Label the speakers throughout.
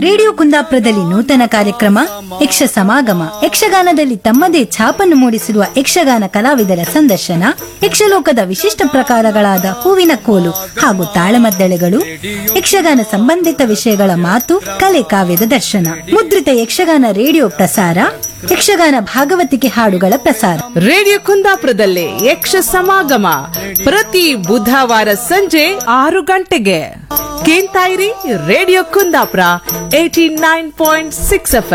Speaker 1: Radio ಕುಂದಾಪುರದಲ್ಲಿ ನೂತನ ಕಾರ್ಯಕ್ರಮ ಯಕ್ಷ ಸಮಾಗಮ ಯಕ್ಷಗಾನದಲ್ಲಿ ತಮ್ಮದೇ ಛಾಪನ್ನು ಮೂಡಿಸಿರುವ ಯಕ್ಷಗಾನ ಕಲಾವಿದರ ಸಂದರ್ಶನ ಯಕ್ಷಲೋಕದ ವಿಶಿಷ್ಟ ಪ್ರಕಾರಗಳಾದ ಹೂವಿನ ಕೋಲು ಹಾಗೂ ತಾಳಮದ್ದಳೆಗಳು ಯಕ್ಷಗಾನ ಸಂಬಂಧಿತ ವಿಷಯಗಳ ಮಾತು ಕಲೆ ಕಾವ್ಯದ ದರ್ಶನ ಮುದ್ರಿತ ಯಕ್ಷಗಾನ ರೇಡಿಯೋ ಪ್ರಸಾರ ಯಕ್ಷಗಾನ ಭಾಗವತಿಕೆ ಹಾಡುಗಳ ಪ್ರಸಾರ
Speaker 2: ರೇಡಿಯೋ ಕುಂದಾಪುರದಲ್ಲಿ ಯಕ್ಷ ಸಮಾಗಮ ಪ್ರತಿ ಬುಧವಾರ ಸಂಜೆ ಆರು ಗಂಟೆಗೆ ಕೇಳ್ತಾ ಇರಿ radio Kundapura eighty nine point six F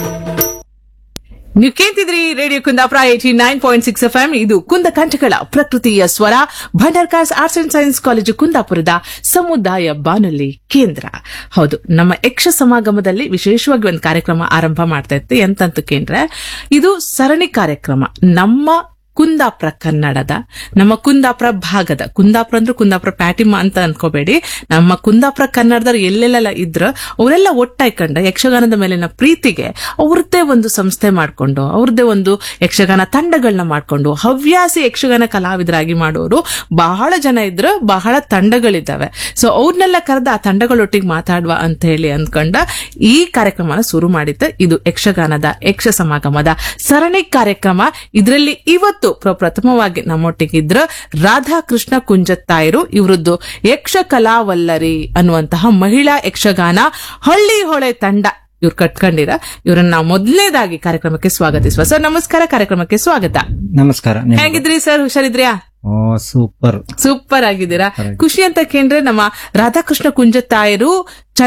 Speaker 2: ನೀವು ಕೇಳ್ತಿದ್ರಿ radio Kundapura eighty nine point six F M ಇದು ಕುಂದ ಕಂಠಗಳ ಪ್ರಕೃತಿಯ ಸ್ವರ Bhandarkars arts and science college ಕುಂದಾಪುರದ ಸಮುದಾಯ ಬಾನುಲಿ ಕೇಂದ್ರ ಹೌದು ನಮ್ಮ ಯಕ್ಷ ಸಮಾಗಮದಲ್ಲಿ ವಿಶೇಷವಾಗಿ ಒಂದು ಕಾರ್ಯಕ್ರಮ ಆರಂಭ ಮಾಡ್ತಾ ಇತ್ತು ಎಂತಂತ ಕೇಂದ್ರ ಇದು ಸರಣಿ ಕಾರ್ಯಕ್ರಮ ನಮ್ಮ ಕುಂದಾಪುರ ಕನ್ನಡದ ನಮ್ಮ ಕುಂದಾಪುರ ಭಾಗದ ಕುಂದಾಪುರ ಅಂದ್ರೆ ಕುಂದಾಪುರ ಪ್ಯಾಟಿಮ ಅಂತ ಅನ್ಕೋಬೇಡಿ ನಮ್ಮ ಕುಂದಾಪುರ ಕನ್ನಡದವ್ರು ಎಲ್ಲೆಲ್ಲೆಲ್ಲ ಇದ್ರ ಅವರೆಲ್ಲ ಒಟ್ಟಾಯ್ಕೊಂಡ ಯಕ್ಷಗಾನದ ಮೇಲಿನ ಪ್ರೀತಿಗೆ ಅವ್ರದ್ದೇ ಒಂದು ಸಂಸ್ಥೆ ಮಾಡ್ಕೊಂಡು ಅವ್ರದ್ದೇ ಒಂದು ಯಕ್ಷಗಾನ ತಂಡಗಳನ್ನ ಮಾಡ್ಕೊಂಡು ಹವ್ಯಾಸಿ ಯಕ್ಷಗಾನ ಕಲಾವಿದರಾಗಿ ಮಾಡೋರು ಬಹಳ ಜನ ಇದ್ರು ಬಹಳ ತಂಡಗಳಿದ್ದಾವೆ ಸೊ ಅವ್ರನ್ನೆಲ್ಲ ಕರೆದ ಆ ತಂಡಗಳೊಟ್ಟಿಗೆ ಮಾತಾಡುವ ಅಂತ ಹೇಳಿ ಅಂದ್ಕೊಂಡ ಈ ಕಾರ್ಯಕ್ರಮನ ಶುರು ಮಾಡಿದ್ದೆ ಇದು ಯಕ್ಷಗಾನದ ಯಕ್ಷ ಸಮಾಗಮದ ಸರಣಿ ಕಾರ್ಯಕ್ರಮ ಇದರಲ್ಲಿ ಇವತ್ತು ಪ್ರಪ್ರಥಮವಾಗಿ ನಮ್ಮೊಟ್ಟಿಗಿದ್ರ ರಾಧಾಕೃಷ್ಣ ಕುಂಜತ್ತಾಯರು ಇವರದ್ದು ಯಕ್ಷ ಕಲಾವಲ್ಲರಿ ಅನ್ನುವಂತಹ ಮಹಿಳಾ ಯಕ್ಷಗಾನ ಹಳ್ಳಿ ಹೊಳೆ ತಂಡ ಇವ್ರು ಕಟ್ಕೊಂಡಿರ ಇವ್ರನ್ನ ನಾವು ಮೊದಲನೇದಾಗಿ ಕಾರ್ಯಕ್ರಮಕ್ಕೆ ಸ್ವಾಗತಿಸುವ ಸರ್ ನಮಸ್ಕಾರ ಕಾರ್ಯಕ್ರಮಕ್ಕೆ ಸ್ವಾಗತ
Speaker 3: ನಮಸ್ಕಾರ ನಿಮ್ಗೂ.
Speaker 2: ಹೇಗಿದ್ರಿ ಸರ್ ಹುಷಾರಿದ್ರ್ಯಾ
Speaker 3: ಓ ಸೂಪರ್
Speaker 2: ಸೂಪರ್ ಆಗಿದ್ದೀರಾ ಖುಷಿ ಅಂತ ಕೇಂದ್ರೆ ನಮ್ಮ ರಾಧಾಕೃಷ್ಣ ಕುಂಜತ್ತಾಯರು